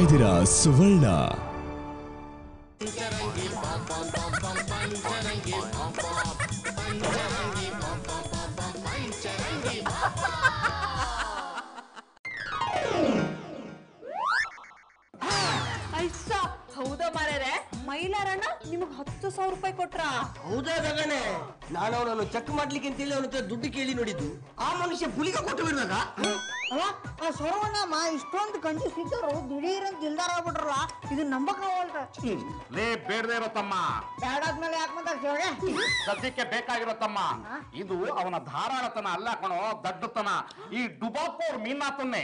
ಇದ್ದೀರಾ ಸುವರ್ಣ ಐಸ ಹೌದಾ ಮಾರ್ಯಾರೆ ಮೈಲಾರಣ್ಣ ನಿಮಗ್ ಹತ್ತು ಸಾವಿರ ರೂಪಾಯಿ ಕೊಟ್ರ ಹೌದಾ ಗಗನೆ ನಾನು ಅವನನ್ನು ಚೆಕ್ ಮಾಡ್ಲಿಕ್ಕೆ ಅಂತೇಳಿ ಅವನ ಹತ್ರ ದುಡ್ಡು ಕೇಳಿ ನೋಡಿದ್ದು ಆ ಮನುಷ್ಯ ಪುಲಿಗ ಕೊಟ್ಟು ಬಿಡ್ದಾಗ ಅಲ್ಲ ಆ ಸೊರವಣ್ಣಮ್ಮ ಇಷ್ಟೊಂದು ಕಂಜೂಸ್ ಇದ್ದವರು ದಿಢೀರಂತ ದಿಲ್ದಾರ ಆಗ್ಬಿಟ್ರಲ್ಲ ಇದು ನಂಬಕ್ ಆಗವಲ್ರ ಲೇ ಬೇಡದೇ ಇರೋ ತಮ್ಮ ಬ್ಯಾಡಾದ್ಮೇಲೆ ಯಾಕೆ ಮಾತಾಡ್ತೀವಿ ಶಿವಗೆ ಸದ್ಯಕ್ಕೆ ಬೇಕಾಗಿರೋ ತಮ್ಮ ಇದು ಅವನ ಧಾರಾಳತನ ಅಲ್ಲ ಕಣೋ ದಡ್ಡತನ ಈ ಡುಬಾಕೋರ್ ಮೀನಾತನ್ನೇ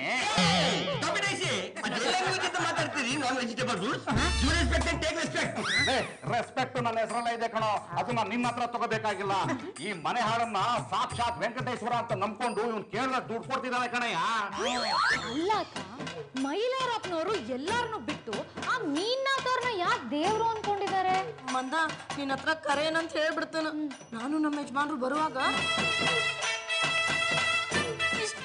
ಮಾತಾಡ್ತೀರಿ ನಾನ್ vegetables respect and take respect respect ನನ್ನ ಹೆಸರಲ್ಲ ಇದೆ ಕಣೋ ಅದನ್ನ ನಿನ್ನ ಹತ್ರ ತಗೋಬೇಕಾಗಿಲ್ಲ ಈ ಮನೆ ಹಾಡನ್ನ ಸಾಕ್ಷಾತ್ ವೆಂಕಟೇಶ್ವರ ಅಂತ ನಂಬ್ಕೊಂಡು ಇವ್ನು ಕೇಳಿದ ದುಡ್ಡು ಕೊಡ್ತಿದ್ದಾನೆ ಕಣಯ್ಯ ಅಲ್ಲ ಅಕ್ಕ ಮೈಲಾರಪ್ಪನವರು ಎಲ್ಲಾರನ್ನು ಬಿಟ್ಟು ಆ ಮೀನ್ನಾಥವ್ರನ್ನ ಯಾಕೆ ದೇವ್ರು ಅನ್ಕೊಂಡಿದ್ದಾರೆ ಮಂದ ನಿನ್ನ ಹತ್ರ ಕರೇನಂತ ಹೇಳ್ಬಿಡ್ತೇನ ನಾನು ನಮ್ಮ ಯಜಮಾನ್ರು ಬರುವಾಗ ಇಷ್ಟ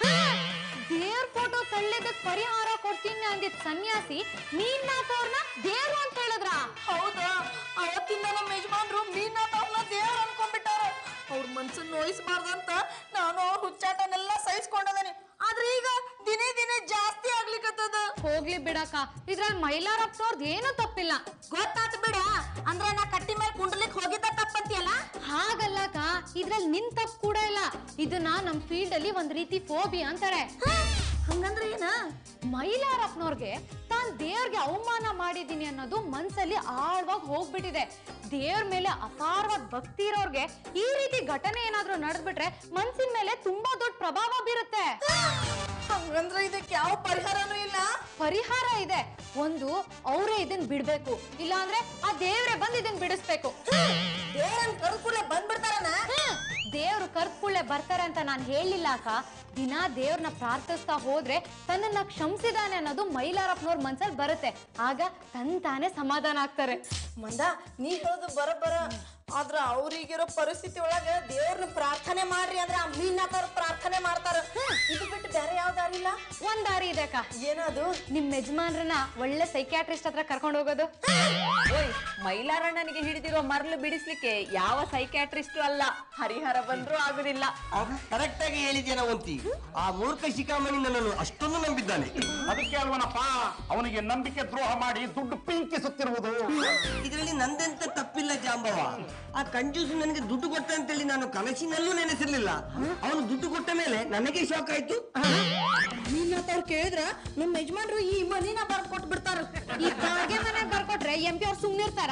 ದೇವ್ರ ಫೋಟೋ ತಳ್ಳಿದ್ದಕ್ ಪರಿಹಾರ ಕೊಡ್ತೀನಿ ಅಂದಿದ್ ಸನ್ಯಾಸಿ ಮೀನ್ನಾಥವ್ರನ್ನ ದೇವ್ರು ಅಂತ ಹೇಳಿದ್ರ ಹೌದಾ ಅವತ್ತಿಂದ ನಮ್ಮ ಯಜಮಾನ್ರು ಮೀನಾಥ ಅವ್ರನ್ನ ದೇವ್ರ ಅನ್ಕೊಂಡ್ಬಿಟ್ಟಾರ ಅವ್ರ ಮನ್ಸನ್ನ ನೋಯಿಸ್ಬಾರ್ದಂತ ನಾನು ಅವ್ರ ಹುಚ್ಚಾಟನೆಲ್ಲ ಸಹಿಸ್ಕೊಂಡದನಿ ಆದ್ರೆ ಈಗ ದಿನೇ ದಿನೇ ಜಾಸ್ತಿ ಆಗ್ಲಿಕ್ಕತ್ತದ ಹೋಗ್ಲಿ ಬಿಡಕ್ಕ ಇದ್ರಲ್ಲಿ ಮೈಲಾರಪ್ಪನವ್ರದ್ದು ಏನೂ ತಪ್ಪಿಲ್ಲ ಗೊತ್ತಾತ್ ಬಿಡ ಅಂದ್ರೆ ನಾ ಕಟ್ಟಿ ಮೇಲೆ ಕುಂಡ್ಲಿಕ್ ಹೋಗಿದ್ದ ತಪ್ಪಂತಿಯಲ್ಲ ಹಾಗಲ್ಲಕ್ಕ ಇದ್ರಲ್ಲಿ ನಿನ್ ತಪ್ಪು ಕೂಡ ಇಲ್ಲ ಇದನ್ನ ನಮ್ ಫೀಲ್ಡ್ ಅಲ್ಲಿ ಒಂದ್ ರೀತಿ ಫೋಬಿ ಅಂತಾರೆ ಹಂಗಂದ್ರೆ ಏನ ಮೈಲಾರಪ್ಪನವ್ರಿಗೆ ತಾನ್ ದೇವ್ರಿಗೆ ಅವಮಾನ ಮಾಡಿದೀನಿ ಅನ್ನೋದು ಮನ್ಸಲ್ಲಿ ಆಳವಾಗಿ ಹೋಗ್ಬಿಟ್ಟಿದೆ ದೇವ್ರ ಮೇಲೆ ಅಪಾರವಾದ ಭಕ್ತಿ ಇರೋರ್ಗೆ ಈ ರೀತಿ ಘಟನೆ ಏನಾದ್ರೂ ನಡೆದ್ಬಿಟ್ರೆ ಮನ್ಸಿನ ಮೇಲೆ ತುಂಬಾ ದೊಡ್ಡ ಪ್ರಭಾವ ಬೀರುತ್ತೆ ಹಂಗಂದ್ರೆ ಇದಕ್ಕೆ ಯಾವ ಪರಿಹಾರನೂ ಇಲ್ಲ ಪರಿಹಾರ ಇದೆ ಒಂದು ಅವರೇ ಇದನ್ ಬಿಡ್ಬೇಕು ಇಲ್ಲ ಅಂದ್ರೆ ಆ ದೇವ್ರೆ ಬಂದ್ ಇದನ್ ಬಿಡಿಸ್ಬೇಕು ದೇವ್ರನ್ ಕರ್ಕೂಲೆ ಬಂದ್ಬಿಡ್ತಾರನ ದೇವ್ರು ಕರ್ದ್ಕುಳ್ಳೆ ಬರ್ತಾರೆ ಅಂತ ನಾನು ಹೇಳಿಲ್ಲ ಅಕ್ಕ ದಿನ ದೇವ್ರನ್ನ ಪ್ರಾರ್ಥಿಸ್ತಾ ಹೋದ್ರೆ ತನ್ನನ್ನ ಕ್ಷಮಿಸಿದಾನೆ ಅನ್ನೋದು ಮೈಲಾರಪ್ಪನವ್ರ ಮನ್ಸಲ್ಲಿ ಬರುತ್ತೆ ಆಗ ತನ್ ತಾನೇ ಸಮಾಧಾನ ಆಗ್ತಾರೆ ಮಂದ ನೀ ಹೇಳೋದು ಬರಬರ ಆದ್ರ ಅವ್ರಿಗಿರೋ ಪರಿಸ್ಥಿತಿ ಒಳಗ ದೇವ್ರನ್ನ ಪ್ರಾರ್ಥನೆ ಮಾಡ್ರಿ ಅಂದ್ರೆ ಆ ಮೀನಾಥವ್ರ ಪ್ರಾರ್ಥನೆ ಮಾಡ್ತಾರ ಇದು ಬಿಟ್ಟು ಬೇರೆ ಯಾವ ದಾರಿ ಇಲ್ಲ ಒಂದ್ ದಾರಿ ಇದೆ ಅಕ್ಕ ಏನದು ನಿಮ್ ಯಜಮಾನ್ರನ್ನ ಒಳ್ಳೆ ಸೈಕ್ಯಾಟ್ರಿಸ್ಟ್ ಹತ್ರ ಕರ್ಕೊಂಡು ಹೋಗೋದು ಓಯ್ ಮೈಲಾರಣ್ಣನಿಗೆ ಹಿಡಿದಿರೋ ಮರಳು ಬಿಡಿಸ್ಲಿಕ್ಕೆ ಯಾವ ಸೈಕ್ಯಾಟ್ರಿಸ್ಟು ಅಲ್ಲ ಹರಿಹರ ಬಂದ್ರೂ ಆಗುದಿಲ್ಲ ಕರೆಕ್ಟ್ ಆಗಿ ಹೇಳಿದ್ಯಾ ನಾವಂತಿ ಆ ಮೂರ್ಖ ಶಿಖಾಮಣಿ ನನ್ನನ್ನು ಅಷ್ಟೊಂದು ನಂಬಿದ್ದಾನೆ ಅದಕ್ಕೆ ಅಲ್ವನಪ್ಪ ಅವನಿಗೆ ನಂಬಿಕೆ ದ್ರೋಹ ಮಾಡಿ ದುಡ್ಡು ಪಿಂಕಿಸುತ್ತಿರುವುದು ಇದರಲ್ಲಿ ನಂದೆಂತ ತಪ್ಪಿಲ್ಲ ಜಾಂಬವ ಆ ಕಂಜೂಸು ನನಗೆ ದುಡ್ಡು ಕೊಟ್ಟ ಅಂತೇಳಿ ನಾನು ಕನಸಿನಲ್ಲೂ ನೆನೆಸಿರ್ಲಿಲ್ಲ ಅವನು ದುಡ್ಡು ಕೊಟ್ಟ ಮೇಲೆ ನನಗೆ ಶಾಕ್ ಆಯ್ತು ಮೀನಾಥವ್ರು ಕೇಳಿದ್ರ ನಮ್ಮ ಯಜಮಾನ್ರು ಈ ಮನಿನ ಬರ್ದ್ ಕೊಟ್ಟು ಬಿಡ್ತಾರ ಈ ಬಾಡಿಗೆ ಮನೆ ಬರ್ಕೊಟ್ರೆ ಎಂ ಪಿ ಅವ್ರು ಸುಮ್ನಿರ್ತಾರ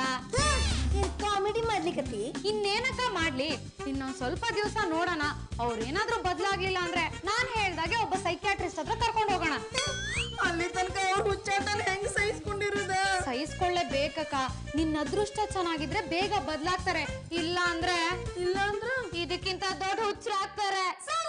ಕಾಮಿಡಿ ಮಾಡ್ಲಿಕತ್ತಿ ಇನ್ನೇನಕ್ಕ ಮಾಡ್ಲಿ ಇನ್ನೊಂದ್ ಸ್ವಲ್ಪ ದಿವಸ ನೋಡೋಣ ಅವ್ರೇನಾದ್ರೂ ಬದ್ಲಾಗ್ಲಿಲ್ಲ ಅಂದ್ರೆ ನಾನ್ ಹೇಳ್ದಾಗೆ ಒಬ್ಬ ಸೈಕ್ಯಾಟ್ರಿಸ್ಟ್ ಹತ್ರ ಕರ್ಕೊಂಡು ಹೋಗೋಣ ಅಲ್ಲಿ ತನಕ ಅವ್ರ ಹುಚ್ಚಾಟನ ಹೆಂಗ್ ಸಹಿಸ್ಕೊಂಡಿರೋದ ಸಹಿಸ್ಕೊಳ್ಳೇಬೇಕಕ್ಕ ನಿನ್ನ ಅದೃಷ್ಟ ಚೆನ್ನಾಗಿದ್ರೆ ಬೇಗ ಬದ್ಲಾಗ್ತಾರೆ ಇಲ್ಲ ಅಂದ್ರೆ ಇಲ್ಲ ಅಂದ್ರ ಇದಕ್ಕಿಂತ ದೊಡ್ಡ ಹುಚ್ಚರಾಗ್ತಾರೆ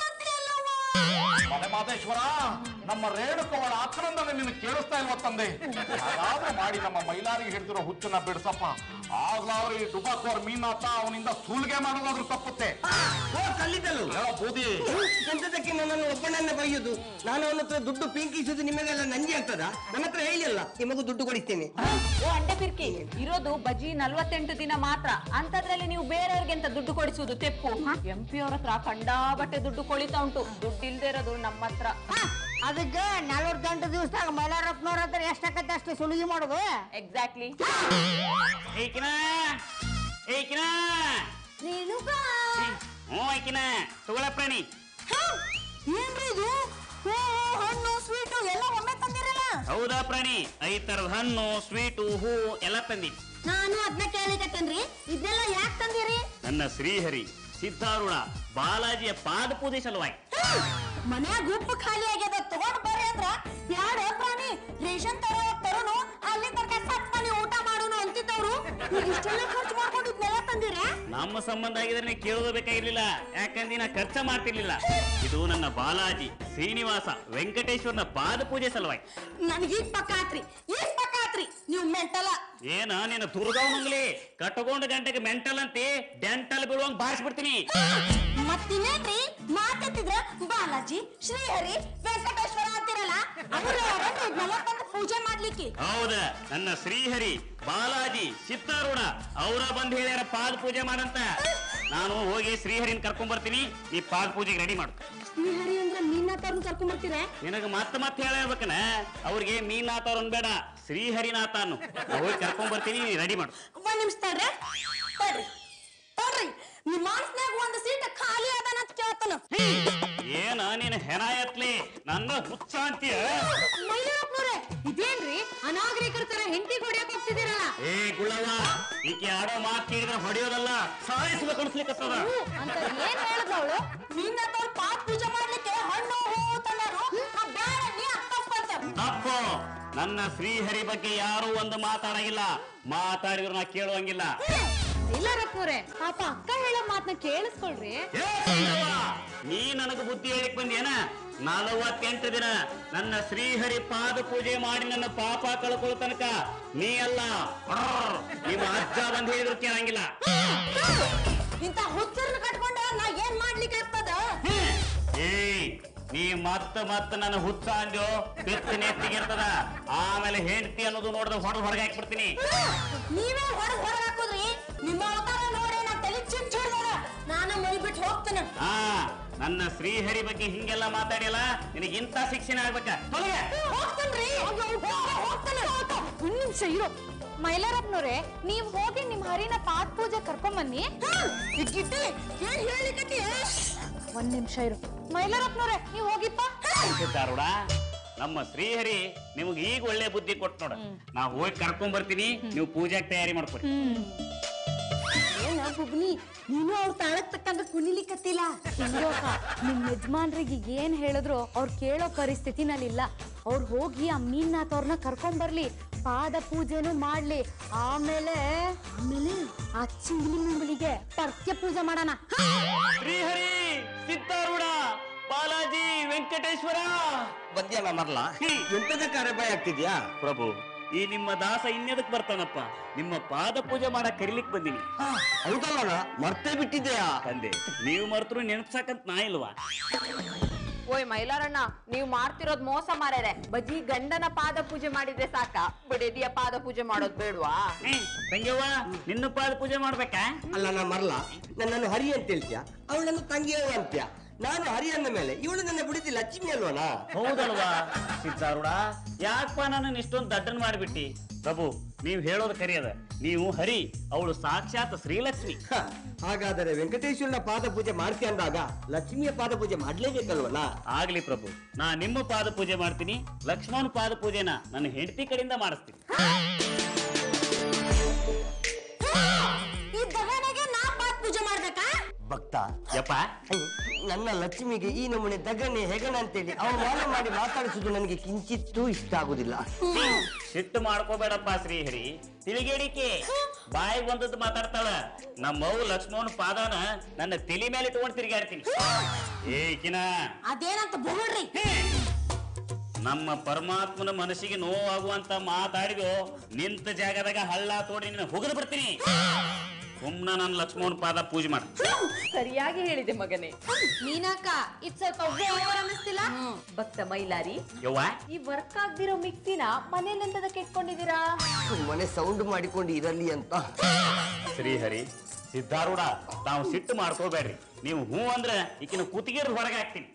ಮನೆ ಮಾದೇಶ್ವರ ನಮ್ಮ ರೇಣುಕವಳ ಆಕ್ರಂದನೆ ನಿನ್ನ ಕೇಳಿಸ್ತಾ ಇಲ್ವ ತಂದೆ ಯಾರಾದ್ರೂ ಮಾಡಿ ನಮ್ಮ ಮೈಲಾರಿಗೆ ಹಿಡಿದಿರೋ ಹುಚ್ಚನ್ನ ಬಿಡ್ಸಪ್ಪ ಆಗ್ಲಾದ್ರೂ ಈ ಡುಬಾಕೋರ್ ಮೀನಾತ ಅವನಿಂದ ಸುಲ್ಗೆ ಮಾಡೋದಾದ್ರೂ ತಪ್ಪುತ್ತೆ ಓ ಕಲ್ಲಿದ್ದಲು ಹೇಳೋ ಬೂದಿ ಎಂತದಕ್ಕೆ ನನ್ನನ್ನು ಒಬ್ಬನನ್ನ ಬೈಯೋದು ನಾನು ಅವನ ಹತ್ರ ದುಡ್ಡು ಪಿಂಕಿಸೋದು ನಿಮಗೆಲ್ಲ ನಂಜಿ ಆಗ್ತದ ನನ್ನ ಹತ್ರ ಹೇಳಿಲ್ಲ ನಿಮಗೂ ದುಡ್ಡು ಕೊಡಿಸ್ತೇನೆ ಓ ಅಂಡೆ ಪಿರ್ಕಿ ಇರೋದು ಬಜಿ ನಲ್ವತ್ತೆಂಟು ದಿನ ಮಾತ್ರ ಅಂತದ್ರಲ್ಲಿ ನೀವು ಬೇರೆಯವ್ರಿಗೆ ಅಂತ ದುಡ್ಡು ಕೊಡಿಸುವುದು ತೆಪ್ಪು ಎಂ ಪಿ ಅವ್ರ ಹತ್ರ ಕಂಡಾಬಟ್ಟೆ ದುಡ್ಡು ಕೊಳಿತಾ ಉಂಟು ದುಡ್ಡು ಇಲ್ದೇ ಇರೋದು ನಮ್ಮ ಹತ್ರ ಅದಕ್ಕೆ ನಲವತ್ತೆಂಟು ದಿವಸದಾಗ ಮೈಲಾರಪ್ಪನವ್ರ ಹತ್ರ ಎಷ್ಟಾಕತ್ತೆ ಅಷ್ಟು ಸುಲಿಗೆ ಮಾಡೋದು ಎಕ್ಸಾಕ್ಟ್ಲಿ ಏಕಿನ ಏಕಿನ ರೇಣುಕಾ ಹ್ಞೂ ಐಕಿನ ತಗೊಳ ಪ್ರಾಣಿ ಏನ್ರಿ ಇದು ಹೂ ಹಣ್ಣು ಸ್ವೀಟು ಎಲ್ಲ ಒಮ್ಮೆ ತಂದಿರಲ್ಲ ಹೌದಾ ಪ್ರಾಣಿ ಐದ್ ತರದ ಹಣ್ಣು ಸ್ವೀಟು ಹೂ ಎಲ್ಲ ತಂದಿ ನಾನು ಅದನ್ನ ಕೇಳಿಕತ್ತೇನ್ರಿ ಇದೆಲ್ಲ ಯಾಕೆ ತಂದಿರಿ ನನ್ನ ಶ್ರೀಹರಿ ಸಿದ್ಧಾರೂಢ ಬಾಲಾಜಿಯ ಪಾದ ಪೂಜೆ ಸಲುವಾಗಿ ಮನ್ಯಾಗ ಉಪ್ಪು ಖಾಲಿ ಆಗ್ಯದ ತಗೊಂಡ್ ಬರ್ರಿ ಅಂದ್ರ ಬ್ಯಾಡ ಪ್ರಾಣಿ ರೇಷನ್ ತರ ತರೋನು ಅಲ್ಲಿ ತನಕ ಸತ್ ಮನೆ ಊಟ ಮಾಡೋನು ಅಂತಿದ್ದವ್ರು ಈಗ ಇಷ್ಟೆಲ್ಲ ಖರ್ಚು ಮಾಡ್ಕೊಂಡು ಇದನ್ನೆಲ್ಲ ತಂದಿರ ನಮ್ಮ ಸಂಬಂಧ ಆಗಿದ್ರೆ ಕೇಳೋದು ಬೇಕಾಗಿರ್ಲಿಲ್ಲ ಯಾಕಂದ್ರೆ ನಾ ಖರ್ಚ ಮಾಡ್ತಿರ್ಲಿಲ್ಲ ಇದು ನನ್ನ ಬಾಲಾಜಿ ಶ್ರೀನಿವಾಸ ವೆಂಕಟೇಶ್ವರನ ಪಾದ ಪೂಜೆ ಸಲುವಾಗಿ ನನಗೀಗ ಪಕ್ಕ ಆತ್ರಿ ಈಗ ಪಕ್ಕ ಆತ್ರಿ ನೀವು ಮೆಂಟಲ ಏನ ನೀನು ದುರ್ಗವನಂಗ್ಲಿ ಕಟ್ಟಕೊಂಡ ಗಂಟೆಗೆ ಮೆಂಟಲ್ ಅಂತಿ ಡೆಂಟಲ್ ಬೀಳುವಂಗ್ ಬಾರಿಸ್ಬಿಡ್ತೀನಿ ಮತ್ತಿನ್ನೇನ್ರಿ ಮಾತೆತ್ತಿದ್ರ ಬಾಲಾಜಿ ಶ್ರೀಹರಿ ವೆಂಕಟೇಶ್ವರ ಅಂತಿರಲ್ಲ ಪೂಜೆ ಮಾಡ್ಲಿಕ್ಕೆ ಹೌದ ನನ್ನ ಶ್ರೀಹರಿ ಬಾಲಾಜಿ ಸಿತ್ತಾರೂಢ ಅವರ ಬಂದ್ ಹೇಳ್ಯಾರ ಪಾದ ಪೂಜೆ ಮಾಡಂತ ನಾನು ಹೋಗಿ ಶ್ರೀಹರಿನ ಕರ್ಕೊಂಡ್ ಬರ್ತೀನಿ ನೀ ಪಾದ ಪೂಜೆಗೆ ರೆಡಿ ಮಾಡು ಶ್ರೀಹರಿ ಅಂದ್ರೆ ಮೀನಾಥವ್ರನ್ನ ಕರ್ಕೊಂಡ್ ಬರ್ತೀರಾ ನಿನಗ ಮತ್ತೆ ಮತ್ತೆ ಹೇಳಬೇಕನ ಅವ್ರಿಗೆ ಮೀನಾಥ ಅವ್ರನ್ ಬೇಡ ಶ್ರೀಹರಿನಾಥ ಅನ್ನು ನಾ ಹೋಗಿ ಕರ್ಕೊಂಡ್ ಬರ್ತೀನಿ ರೆಡಿ ಮಾಡು ಒಂದ್ ನಿಮಿಷ ತಡ್ರಿ ತಡ್ರಿ ತಡ್ರಿ ನಿಮ್ ಮನ್ಸ್ನ್ಯಾಗ ಒಂದ್ ಸೀಟ್ ಖಾಲಿ ಅದಾನ ಅಂತ ಕೇಳ್ತಾನ ಏನ ನೀನ್ ಹೆಣ ಎತ್ಲಿ ನನ್ನ ಹುಚ್ಚ ಅಂತೀಯ ಮೈಲಾಪ್ನವ್ರೆ ಇದೇನ್ರಿ ಅನಾಗರಿಕರ ತರ ಹೆಂಡತಿ ಹೊಡಿಯಕ್ ಹೋಗ್ತಿದ್ದೀರಲ್ಲ ಏ ಗುಳ್ಳವ್ವ ಈಕೆ ಆಡೋ ಮಾತು ಕೇಳಿದ್ರೆ ಹೊಡೆಯೋದಲ್ಲ ಸಾಯಿಸ್ಬೇಕು ಅನ್ಸ್ಲಿಕ್ಕತ್ತದ ಅಂತ ಏನ್ ಹೇಳಿದ್ಲು ಅವಳು ಮೀನಾಥವ್ರ ಪಾತ್ ಪೂಜೆ ಮಾಡ್ಲಿಕ್ಕೆ ಹಣ್ಣು ಹೂವು ತಂದರು ಬೇಡ ನೀ ಅತ್ತಪ್ಪಂತ ತಪ್ಪು ನನ್ನ ಶ್ರೀಹರಿ ಬಗ್ಗೆ ಯಾರೂ ಒಂದು ಮಾತಾಡಂಗಿಲ್ಲ ಮಾತಾಡಿದ್ರು ನಾ ಕೇಳುವಂಗಿಲ್ಲ ಇಲ್ಲ ರತ್ನವ್ರೆ ಪಾಪ ಅಕ್ಕ ಹೇಳೋ ಮಾತನ್ನ ಕೇಳಿಸ್ಕೊಳ್ರಿ ಏ ಸಂಗವ್ವ, ನೀ ನನಗೆ ಬುದ್ಧಿ ಹೇಳಿಕ್ ಬಂದೇನ ನಲವತ್ತೆಂಟು ದಿನ ನನ್ನ ಶ್ರೀಹರಿ ಪಾದ ಪೂಜೆ ಮಾಡಿ ನನ್ನ ಪಾಪ ಕಳ್ಕೊಳ್ಳೋ ತನಕ ನೀ ಅಲ್ಲ ಬ್ರರ್, ನಿಮ್ಮ ಅಜ್ಜ ಬಂದ್ ಹೇಳಿದ್ರು ಕೇಳಂಗಿಲ್ಲ ಇಂತ ಹುಚ್ಚರನ್ನ ಕಟ್ಕೊಂಡ ನಾ ಏನ್ ಮಾಡ್ಲಿಕ್ಕೆ ಆಗ್ತದ ಏಯ್ ನೀ ಮತ್ತ ಮತ್ತ ನನ್ನ ಹುಚ್ಚ ಅಂದ್ಯೋ ಬೆತ್ತ ನೆತ್ತಿಗಿರ್ತದ ಆಮೇಲೆ ಹೆಂಡತಿ ಅನ್ನೋದು ನೋಡಿದ್ರೆ ಹೊಡೆದು ಹೊರಗೆ ಹಾಕ್ಬಿಡ್ತೀನಿ ನೀವೇ ಹೊರಗ್ ಹೊರಗ್ ಹಾಕೋದ್ರಿ ನಿಮ್ಮ ಅವತಾರ ನೋಡಿ ನಾ ತಲೆ ಚಿಟ್ ಹಿಡ್ದದ ನಾನು ಮನಿ ಬಿಟ್ಟು ಹೋಗ್ತೇನೆ ಹಾ ನನ್ನ ಶ್ರೀಹರಿ ಬಗ್ಗೆ ಹಿಂಗೆಲ್ಲ ಮಾತಾಡಿಯಲ್ಲ ನಿನಗೆ ಇಂಥ ಶಿಕ್ಷಣ ಆಗ್ಬೇಕ ತೊಲಗೆ ಹೋಗ್ತೇನ್ರಿ ಹೋಗ್ತೇನೆ ಒಂದ್ ನಿಮಿಷ ಇರೋ ಮೈಲಾರಪ್ಪನವ್ರೆ ನೀವ್ ಹೋಗಿ ನಿಮ್ ಹರಿನ ಪಾದ ಪೂಜೆ ಕರ್ಕೊಂಡ್ ಬನ್ನಿ ಗಿಟ್ಟಿ ಏನ್ ಹೇಳಿಕತ್ತಿ ಒಂದ್ ನಿಮಿಷ ಇರು ಮೈಲಾರಪ್ಪನವ್ರೆ ನೀವ್ ಹೋಗಿಪ್ಪ ಸಿದ್ದಾರೂಢ ನಮ್ಮ ಶ್ರೀಹರಿ ನಿಮ್ಗೆ ಈಗ ಒಳ್ಳೆ ಬುದ್ಧಿ ಕೊಟ್ಟು ನೋಡ ನಾ ಹೋಗಿ ಕರ್ಕೊಂಡ್ ಬರ್ತೀನಿ ನೀವು ಪೂಜೆಗೆ ತಯಾರಿ ಮಾಡ್ಕೊಡಿ ಏನ ಬುಬ್ನಿ ನೀನು ಅವ್ರ ತಾಳಕ್ ತಕ್ಕಂಗ ಕುಣಿಲಿಕತ್ತಿಲ್ಲ ಹಿಂಗೋಕ ನಿಮ್ ಯಜಮಾನ್ರಿಗೆ ಏನ್ ಹೇಳಿದ್ರು ಅವ್ರು ಕೇಳೋ ಪರಿಸ್ಥಿತಿನಲ್ಲಿಲ್ಲ ಅವ್ರು ಹೋಗಿ ಆ ಮೀನ್ನಾಥ್ ಅವ್ರನ್ನ ಕರ್ಕೊಂಡ್ ಬರ್ಲಿ ಪಾದ ಪೂಜೆನೂ ಮಾಡ್ಲಿ ಆಮೇಲೆ ಆಮೇಲೆ ಆ ಚಿಂಗ್ಲಿ ಮುಂಗುಲಿಗೆ ಪರ್ತ್ಯ ಪೂಜೆ ಮಾಡೋಣ ಶ್ರೀಹರಿ ಸಿದ್ದಾರೂಢ ಬಾಲಾಜಿ ವೆಂಕಟೇಶ್ವರ ಬಂದ್ಯಾನ ಮರ್ಲ ಎಂತದ ಕಾರ್ಯಭಾಯ ಆಗ್ತಿದ್ಯಾ ಪ್ರಭು ಈ ನಿಮ್ಮ ದಾಸ ಇನ್ನೆದಕ್ ಬರ್ತಾನಪ್ಪ ನಿಮ್ಮ ಪಾದ ಪೂಜೆ ಮಾಡಕ್ ಕರಿಲಿಕ್ ಬಂದಿನಿ ಹೌದಲ್ಲ ಮರ್ತೇ ಬಿಟ್ಟಿದ್ಯಾ ತಂದೆ ನೀವು ಮರ್ತರು ನೆನಪ್ಸಾಕಂತ ನಾ ಇಲ್ವಾ ಓಯ್ ಮೈಲಾರಣ್ಣ ನೀವು ಮಾಡ್ತಿರೋದ್ ಮೋಸ ಮಾರ್ಯಾರೆ ಬಜಿ ಗಂಡನ ಪಾದ ಪೂಜೆ ಮಾಡಿದ್ರೆ ಸಾಕ ಬಿಡದಿಯ ಪಾದ ಪೂಜೆ ಮಾಡೋದ್ ಬೇಡ್ವಾ ಹ್ಮ್, ತಂಗಿಯವ್ವ ನಿನ್ನ ಪಾದ ಪೂಜೆ ಮಾಡ್ಬೇಕಾ ಅಲ್ಲ ನಾ ಮರ್ಲ ನನ್ನನ್ನು ಹರಿ ಅಂತ ಹೇಳ್ತೀಯ ಅವಳು ನನ್ನ ತಂಗಿಯವ ಅಂತ್ಯ ನಾನು ಹರಿ ಅಂದ ಮೇಲೆ ಇವಳು ನನ್ನ ಬಿಡಿಸಿ ಲಕ್ಷ್ಮಿ ಅಲ್ವನಾ ಹೌದಲ್ವಾ ಸಿದ್ದಾರೂಢ ಯಾಕಪ್ಪ ನನ್ನ ಇಷ್ಟೊಂದು ದಡ್ಡನ್ ಮಾಡಿಬಿಟ್ಟಿ ಪ್ರಭು ನೀವು ಹೇಳೋದು ಕರಿಯದ ನೀವು ಹರಿ ಅವಳು ಸಾಕ್ಷಾತ್ ಶ್ರೀಲಕ್ಷ್ಮಿ ಹ, ಹಾಗಾದರೆ ವೆಂಕಟೇಶ್ವರನ ಪಾದ ಪೂಜೆ ಮಾಡ್ತಿ ಅಂದಾಗ ಲಕ್ಷ್ಮಿಯ ಪಾದ ಪೂಜೆ ಮಾಡ್ಲೇಬೇಕಲ್ವನಾ ಆಗ್ಲಿ ಪ್ರಭು ನಾ ನಿಮ್ಮ ಪಾದ ಪೂಜೆ ಮಾಡ್ತೀನಿ ಲಕ್ಷ್ಮಣ್ ಪಾದ ಪೂಜೆನ ನನ್ನ ಹೆಂಡತಿ ಕಡೆಯಿಂದ ಮಾಡಿಸ್ತೀನಿ ಈ ದಗನೆಗೆ ನಾ ಪಾತ್ ಪೂಜೆ ಮಾಡ್ಬೇಕಾ ಭಕ್ತ ಯಪ್ಪ ನನ್ನ ಲಕ್ಷ್ಮಿಗೆ ಈ ನಮೂನೆ ದಗನೆ ಹೆಗಣ ಅಂತೇಳಿ ಅವಮಾನ ಮಾಡಿ ಮಾತಾಡಿಸುವುದು ನನಗೆ ಕಿಂಚಿತ್ತೂ ಇಷ್ಟ ಆಗುದಿಲ್ಲ ಸಿಟ್ಟು ಮಾಡ್ಕೋಬೇಡಪ್ಪ ಶ್ರೀಹರಿ ತಿಳಿಗೇಡಿಕೆ ಬಾಯಿಗೆ ಬಂದದ್ದು ಮಾತಾಡ್ತಾಳ ನಮ್ಮವ್ ಲಕ್ಷ್ಮಣ್ ಪಾದನ ನನ್ನ ತಲೆ ಮೇಲೆ ಇಟ್ಕೊಂಡು ತಿರುಗಾಡ್ತೀನಿ ಏಕಿನ ಅದೇನಂತ ಬೋಳ್ರಿ ನಮ್ಮ ಪರಮಾತ್ಮನ ಮನಸ್ಸಿಗೆ ನೋವಾಗುವಂತ ಮಾತಾಡಿದು ನಿಂತ ಜಾಗದಾಗ ಹಳ್ಳ ತೋಡಿ ನಿನ್ನ ಹುಗಿದು ಬಿಡ್ತೀನಿ ಸುಮ್ನ ನನ್ನ ಲಕ್ಷ್ಮಣ್ ಪಾದ ಪೂಜೆ ಮಾಡ ಸರಿಯಾಗಿ ಹೇಳಿದೆ ಮಗನೇ ಮೀನಾಕ ಇದ್ ಸ್ವಲ್ಪ ಓವರ್ ಅನ್ನಿಸ್ತಿಲ್ಲ ಭಕ್ತ ಮೈಲಾರಿ ಯವ್ವ ಈ ವರ್ಕ್ ಆಗ್ದಿರೋ ಮಿಕ್ಸಿನ ಮನೇಲೆಂತದಕ್ಕೆ ಇಟ್ಕೊಂಡಿದ್ದೀರಾ ಮನೆ ಸೌಂಡ್ ಮಾಡಿಕೊಂಡು ಇರಲಿ ಅಂತ ಶ್ರೀಹರಿ ಸಿದ್ಧಾರೂಢ ತಾವು ಸಿಟ್ಟು ಮಾಡ್ಕೋಬೇಡ್ರಿ ನೀವು ಹೂ ಅಂದ್ರೆ ಈಕಿನ ಕುತ್ತಿಗೆ ಹೊರಗೆ ಹಾಕ್ತೀನಿ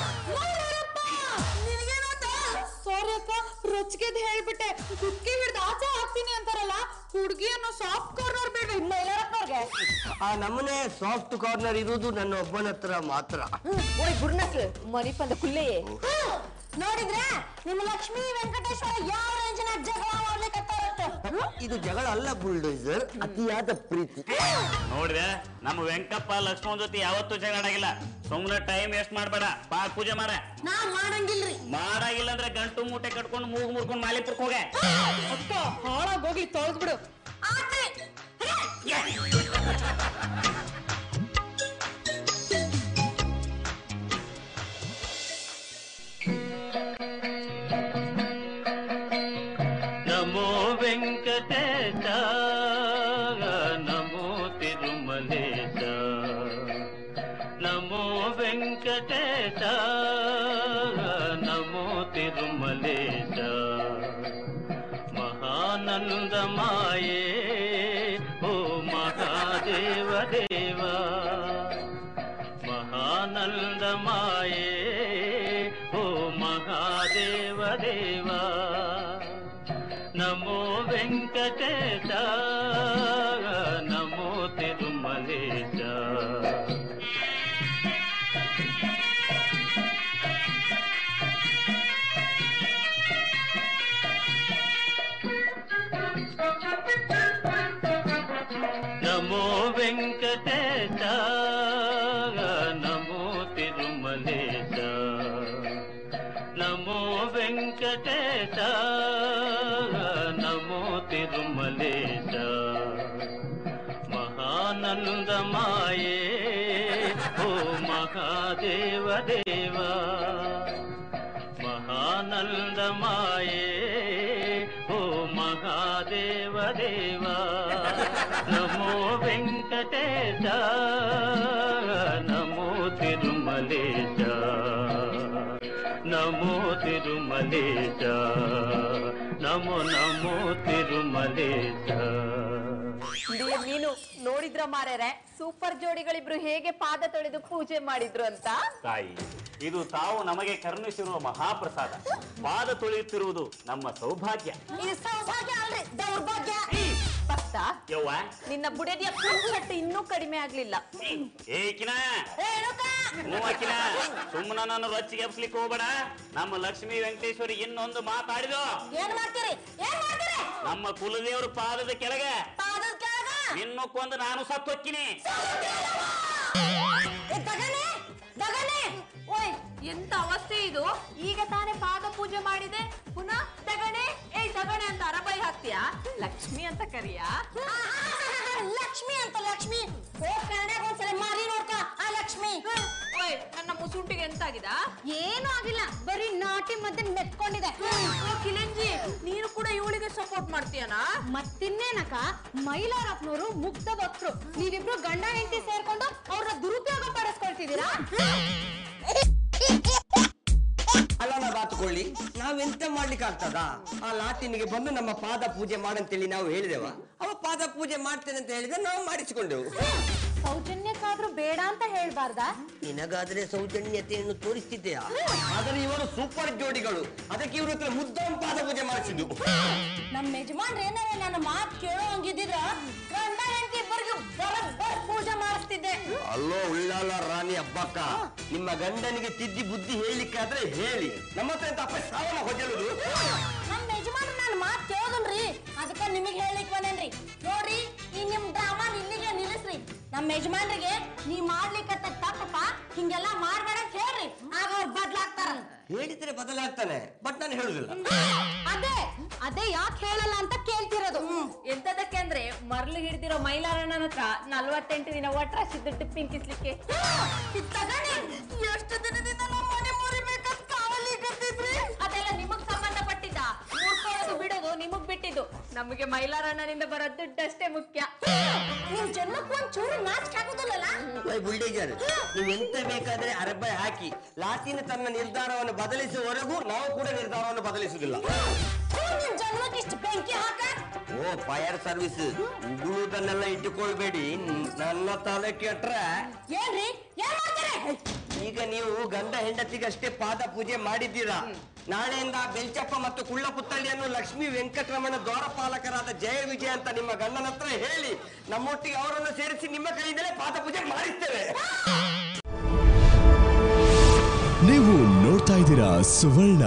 ಸಾರಿ ಅಕ್ಕ ರೊಚ್ಗೆದ್ ಹೇಳ್ಬಿಟ್ಟೆ ಕುತ್ಕೆ ಹಿಡ್ದು ಆಚೆ ಹಾಕ್ತೀನಿ ಅಂತಾರಲ್ಲ ಹುಡುಗಿ ಅನ್ನೋ ಸಾಫ್ಟ್ ಕಾರ್ನರ್ ಬೇಡ ಮೈಲಾರಪ್ಪನವ್ರಿಗೆ ಆ ನಮೂನೆ ಸಾಫ್ಟ್ ಕಾರ್ನರ್ ಇರುವುದು ನನ್ನ ಒಬ್ಬನ ಹತ್ರ ಮಾತ್ರ ಓಯ್ ಗುರ್ನಕ್ ಮನಿ ಪಂದ ಕುಲ್ಲೆಯೇ ನೋಡಿದ್ರೆ ನಿಮ್ಮ ಲಕ್ಷ್ಮೀ ವೆಂಕಟೇಶ್ವರ ಯಾವ ರೇಂಜಿನ ಜಗಳ ಮಾಡ್ಲಿಕ್ಕೆ ಇದು ಜಗಳ ಅಲ್ಲ ಬುಲ್ಡೋಸರ್ ಅತಿಯಾದ ಪ್ರೀತಿ ನೋಡಿದೆ ನಮ್ಮ ವೆಂಕಪ್ಪ ಲಕ್ಷ್ಮಣ್ ಜೊತೆ ಯಾವತ್ತೂ ಜಗಳಾಗಿಲ್ಲ ಸುಮ್ಮನೆ ಟೈಮ್ ವೇಸ್ಟ್ ಮಾಡ್ಬೇಡ ಪಾ ಪೂಜೆ ಮಾಡ ನಾ ಮಾಡಂಗಿಲ್ರಿ ಮಾಡಾಗಿಲ್ಲ ಅಂದ್ರೆ ಗಂಟು ಮೂಟೆ ಕಟ್ಕೊಂಡು ಮೂಗು ಮುರ್ಕೊಂಡು ಮಾಲಿಪುರಕ್ಕೆ ಹೋಗೆ ಅಕ್ಕ ಹಾಳಾಗೋಗಿ ತೊಳೆದ್ಬಿಡು ಆತ್ರಿ ನಮೋ ವೆಂಕಟೇಶ ನಮೋ ತಿರುಮಲೇಶ ನಮೋ ವೆಂಕಟೇಶ ನಮೋ ತಿರುಮಲೇಶ ಮಹಾನಂದ ಮಾಯೇ ಓ ಮಹಾದೇವ ದೇವ ಮಹಾನಂದ ಮಾಯೇ ಓ ಮಹಾದೇವ ದೇವ ನಮೋ ವೆಂಕಟೇಶ ನಮೋ ತಿರುಮಲೇಶ ನಮೋ ವೆಂಕಟೇಶ ನಮೋ ತಿರುಮಲೇಶ ನಮೋ ವೆಂಕಟೇಶ ನಮೋ ತಿರುಮಲೇಶ ಮಹಾನಂದ ಮಾಯೇ ಓ ಮಹಾದೇವ ದೇವ ಮಹಾನಂದ ಮಾಯೇ ಓ ಮಹಾದೇವ ದೇವ ನಮೋ ವೆಂಕಟೇಶ ನಮೋ ತಿರುಮಲೇಶ ನಮೋ ತಿರುಮಲೇಶ ನಮೋ ನಮೋ ತಿರುಮಲೇಶ ನೀ- ನೀನು ನೋಡಿದ್ರ ಮಾರ್ಯಾರೆ ಸೂಪರ್ ಜೋಡಿಗಳಿಬ್ರು ಹೇಗೆ ಪಾದ ತೊಳೆದು ಪೂಜೆ ಮಾಡಿದ್ರು ಅಂತ ತಾಯಿ ಇದು ತಾವು ನಮಗೆ ಕರುಣಿಸಿರುವ ಮಹಾಪ್ರಸಾದ ಪಾದ ತೊಳೆಯುತ್ತಿರುವುದು ನಮ್ಮ ಸೌಭಾಗ್ಯ ಇದು ಸೌಭಾಗ್ಯ ಅಲ್ರಿ ದೌರ್ಭಾಗ್ಯ ಭಕ್ತ ಯವ್ವ ನಿನ್ನ ಬುಡದಿಯ ಕುಂಚಟ್ಟು ಇನ್ನೂ ಕಡಿಮೆ ಆಗ್ಲಿಲ್ಲ ಏಕಿನ ಮೂವಕಿನ ಸುಮ್ಮನ ನಾನು ರೊಚ್ಚಿಗೆ ಎಬ್ಸ್ಲಿಕ್ಕೆ ಹೋಗ್ಬೇಡ ನಮ್ಮ ಲಕ್ಷ್ಮೀ ವೆಂಕಟೇಶ್ವರಿ ಇನ್ನೊಂದು ಮಾತಾಡಿದು ಏನ್ ಮಾಡ್ತೀರಿ ಏನ್ ಮಾಡ್ತೀರಿ ನಮ್ಮ ಕುಲದೇವ್ರ ಪಾದದ ಕೆಳಗೆ ಪಾದದ ಕೆಳಗ ನಿನ್ನು ಕೊಂದು ನಾನು ಸತ್ತು ಹೊಕ್ಕಿನಿ ಏ, ದಗನೆ ದಗನೆ ಓಯ್ ಎಂತ ಅವಸ್ಥೆ ಇದು ಈಗ ತಾನೇ ಪಾದ ಪೂಜೆ ಮಾಡಿದೆ ಪುನಃ ತಗಣೆ ಏಯ್ ತಗಣೆ ಅಂತ ಅರಬೈ ಹಾಕ್ತೀಯಾ ಲಕ್ಷ್ಮಿ ಅಂತ ಕರಿಯಾ ಲಕ್ಷ್ಮಿ ಅಂತ ಲಕ್ಷ್ಮಿ ಓ ಕನ್ನಡ ಒಂದ್ಸಲ ಮಾರಿ ನೋಡ್ಕ ಆ ಲಕ್ಷ್ಮಿ ಓಯ್ ನನ್ನ ಮುಸುಂಟಿಗೆ ಎಂತಾಗಿದ ಏನೂ ಆಗಿಲ್ಲ ಬರೀ ನಾಟಿ ಮಧ್ಯೆ ಮೆತ್ಕೊಂಡಿದೆ ಓ ಕಿಲೆಂಜಿ ನೀನು ಕೂಡ ಇವಳಿಗೆ ಸಪೋರ್ಟ್ ಮಾಡ್ತೀಯನಾ ಮತ್ತಿನ್ನೇನಕ ಮೈಲಾರಪ್ಪನವರು ಮುಗ್ಧ ಭಕ್ತರು ನೀವಿಬ್ರು ಗಂಡ ಹೆಂಡತಿ ಸೇರ್ಕೊಂಡು ಅವ್ರನ್ನ ದುರುಪಯೋಗ ಪಡಿಸ್ಕೊಳ್ತಿದ್ದೀರಾ ಅಲ್ಲ ಬಾತುಕೊಳ್ಳಿ ನಾವೆಂತ ಮಾಡ್ಲಿಕ್ಕೆ ಆಗ್ತದಾ ಆ ಲಾಟಿನಿಗೆ ಬಂದು ನಮ್ಮ ಪಾದ ಪೂಜೆ ಮಾಡಂತೇಳಿ ನಾವು ಹೇಳಿದೆವ ಅವ ಪಾದ ಪೂಜೆ ಮಾಡ್ತೇನೆ ಅಂತ ಹೇಳಿದ್ರೆ ನಾವು ಮಾಡಿಸಿಕೊಂಡೆವು ಸೌಜನ್ಯಕ್ಕಾದ್ರೂ ಬೇಡ ಅಂತ ಹೇಳ್ಬಾರ್ದಾ ನಿನಗಾದ್ರೆ ಸೌಜನ್ಯತೆಯನ್ನು ತೋರಿಸ್ತಿದ್ದೆಯಾ ಆದರೆ ಇವರು ಸೂಪರ್ ಜೋಡಿಗಳು ಅದಕ್ಕೆ ಇವ್ರ ಹತ್ರ ಮುದ್ದಾಂ ಪಾದ ಪೂಜೆ ಮಾಡಿಸಿದ್ದು ನಮ್ಮ ಯಜಮಾನ್ರು ಏನಾರ ನನ್ನ ಮಾತು ಕೇಳೋ ಹಂಗಿದ್ರ ಗಂಡ ಹೆಂಡತಿ ಇಬ್ಬರಿಗೂ ಬರೋಬ್ಬರ್ ಪೂಜೆ ಮಾಡಿಸ್ತಿದ್ದೆ ಅಲ್ಲೋ ಉಳ್ಳಾಲ ರಾಣಿ ಹಬ್ಬಕ್ಕ ನಿಮ್ಮ ಗಂಡನಿಗೆ ತಿದ್ದಿ ಬುದ್ಧಿ ಹೇಳಿಕ್ಕಾದ್ರೆ ಹೇಳಿ ನಮ್ಮ ಹತ್ರ ಎಂತ ಅಪ್ಪ ಸಾವನ ಹೊಜಲುದು ನಮ್ಮ ಯಜಮಾನ್ರು ನನ್ನ ಮಾತು ಕೇಳೋದನ್ರಿ ಅದಕ್ಕ ನಿಮಗೆ ಹೇಳಿಕ್ ಬಂದೇನ್ರಿ ನೋಡ್ರಿ ಈ ನಿಮ್ ಡ್ರಾಮಾ ಇಲ್ಲಿಗೆ ನಿಲ್ಲಿಸ್ರಿ ನಮ್ಮ ಯಜಮಾನ್ರಿಗೆ ನೀ ಮಾಡ್ಲಿಕ್ಕತ್ತ ತಪ್ಪಪ್ಪ ಹಿಂಗೆಲ್ಲ ಮಾಡ್ಬೇಡ ಅಂತ ಹೇಳ್ರಿ ಆಗ ಅವ್ರು ಬದ್ಲಾಗ್ತಾರ ಹೇಳಿದ್ರೆ ಬದಲಾಗ್ತಾನೆ ಬಟ್ ನಾನು ಹೇಳುದಿಲ್ಲ ಅದೇ ಅದೇ ಯಾಕೆ ಹೇಳಲ್ಲ ಅಂತ ಕೇಳ್ತಿರೋದು ಎಂತದಕ್ಕೆ ಅಂದ್ರೆ ಮರ್ಲು ಹಿಡ್ದಿರೋ ಮೈಲಾರಣ್ಣನ ಹತ್ರ ನಲ್ವತ್ತೆಂಟು ದಿನ ಒಟ್ರಾಶಿ ದುಡ್ಡು ಪಿಂಕಿಸ್ಲಿಕ್ಕೆ ತಗಣಿ ಎಷ್ಟು ದಿನದಿಂದ ನಮ್ಮ ಮನೆ ಮುರಿಬೇಕಂತ ಕಾವಲಿ ಕಟ್ಟಿದ್ರಿ ಅದೆಲ್ಲ ನಿಮಗ್ ಸಂಬಂಧಪಟ್ಟಿದ್ದ ಮೂರ್ಕೊಳ್ಳೋದು ಬಿಡೋದು ನಿಮಗ್ ಬಿಟ್ಟಿದ್ದು ನಮಗೆ ಮೈಲಾರಣ್ಣನಿಂದ ಬರೋ ದುಡ್ಡಷ್ಟೇ ಮುಖ್ಯ ನಿಮ್ ಜನ್ಮಕ್ಕೆ ಒಂದ್ ಚೂರು ನಾಚಿಕೆ ಆಗುದಿಲ್ಲಲ್ಲ ಬುಲ್ಡೇಜರ್ ನೀವು ಎಂತ ಬೇಕಾದ್ರೆ ಅರಬೈ ಹಾಕಿ ಲಾಟಿನ ತನ್ನ ನಿರ್ಧಾರವನ್ನು ಬದಲಿಸುವವರೆಗೂ ನಾವು ಕೂಡ ನಿರ್ಧಾರವನ್ನು ಬದಲಿಸುವುದಿಲ್ಲ ನಿಮ್ ಜನ್ಮಕ್ಕೆ ಇಷ್ಟು ಬೆಂಕಿ ಹಾಕ ಓ ಫೈರ್ ಸರ್ವಿಸ್ ಉಗುಳುದನ್ನೆಲ್ಲ ಇಟ್ಟುಕೊಳ್ಬೇಡಿ ನನ್ನ ತಲೆ ಕೆಟ್ರೆ ಏನ್ರಿ ಏನ್ ಮಾಡ್ತೀರಿ ಈಗ ನೀವು ಗಂಡ ಹೆಂಡತಿಗಷ್ಟೇ ಪಾದ ಪೂಜೆ ಮಾಡಿದ್ದೀರಾ ನಾಳೆಯಿಂದ ಬೆಲ್ಚಪ್ಪ ಮತ್ತು ಕುಳ್ಳ ಪುತ್ತಳಿಯನ್ನು ಲಕ್ಷ್ಮೀ ವೆಂಕಟರಮಣ ದ್ವಾರಪಾಲಕರಾದ ಜಯ ವಿಜಯ ಅಂತ ನಿಮ್ಮ ಗಂಡನ ಹತ್ರ ಹೇಳಿ ನಮ್ಮೊಟ್ಟಿಗೆ ಅವರನ್ನು ಸೇರಿಸಿ ನಿಮ್ಮ ಕೈಯಿಂದಲೇ ಪಾದ ಪೂಜೆ ಮಾಡಿಸ್ತೇವೆ ನೀವು ನೋಡ್ತಾ ಇದ್ದೀರಾ ಸುವರ್ಣ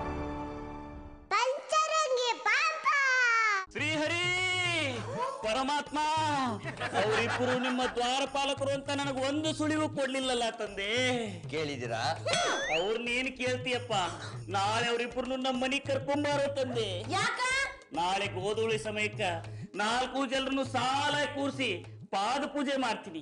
ಶ್ರೀಹರಿ ಪರಮಾತ್ಮ ಅವರಿಬ್ಬರು ನಿಮ್ಮ ದ್ವಾರಪಾಲಕರು ಅಂತ ನನಗೆ ಒಂದು ಸುಳಿವು ಕೊಡ್ಲಿಲ್ಲಲ್ಲ ತಂದೆ ಕೇಳಿದಿರಾ ಅವ್ರನ್ನೇನು ಕೇಳ್ತೀಯಪ್ಪ ನಾಳೆ ಅವರಿಬ್ಬರು ನಮ್ಮ ಮನೆಗೆ ಕರ್ಕೊಂಬಾರೋ ತಂದೆ ಯಾಕ ನಾಳೆ ಗೋಧೂಳಿ ಸಮಯಕ್ಕ ನಾಲ್ಕು ಜನರನ್ನು ಸಾಲ ಕೂರಿಸಿ ಪಾದ ಪೂಜೆ ಮಾಡ್ತೀನಿ